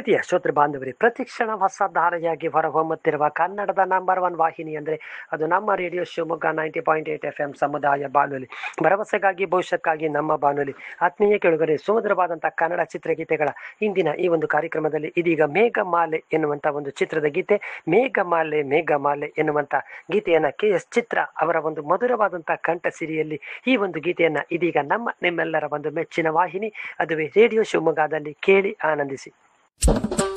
ಪ್ರೀತಿಯ ಶ್ರೋತೃ ಬಾಂಧವರೇ ಪ್ರತಿಕ್ಷಣ ಹೊಸ ಧಾರೆಯಾಗಿ ಹೊರಹೊಮ್ಮುತ್ತಿರುವ ಕನ್ನಡದ ನಂಬರ್ ಒನ್ ವಾಹಿನಿ ಅಂದರೆ ಅದು ನಮ್ಮ radio Shivamogga ninety point eight F M ಸಮುದಾಯ ಬಾನುಲಿ ಭರವಸೆಗಾಗಿ ಭವಿಷ್ಯಕ್ಕಾಗಿ ನಮ್ಮ ಬಾನುಲಿ ಆತ್ಮೀಯ ಕೆಳಗರೆ ಸುಮಧುರವಾದಂಥ ಕನ್ನಡ ಚಿತ್ರಗೀತೆಗಳ ಇಂದಿನ ಈ ಒಂದು ಕಾರ್ಯಕ್ರಮದಲ್ಲಿ ಇದೀಗ ಮೇಘಮಾಲೆ ಎನ್ನುವಂಥ ಒಂದು ಚಿತ್ರದ ಗೀತೆ ಮೇಘಮಾಲೆ ಮೇಘಮಾಲೆ ಎನ್ನುವಂಥ ಗೀತೆಯನ್ನು ಕೆ ಎಸ್ ಚಿತ್ರ ಅವರ ಒಂದು ಮಧುರವಾದಂಥ ಕಂಠ ಸಿರಿಯಲ್ಲಿ ಈ ಒಂದು ಗೀತೆಯನ್ನು ಇದೀಗ ನಮ್ಮ ನಿಮ್ಮೆಲ್ಲರ ಒಂದು ಮೆಚ್ಚಿನ ವಾಹಿನಿ ಅದುವೇ ರೇಡಿಯೋ ಶಿವಮೊಗ್ಗದಲ್ಲಿ ಕೇಳಿ ಆನಂದಿಸಿ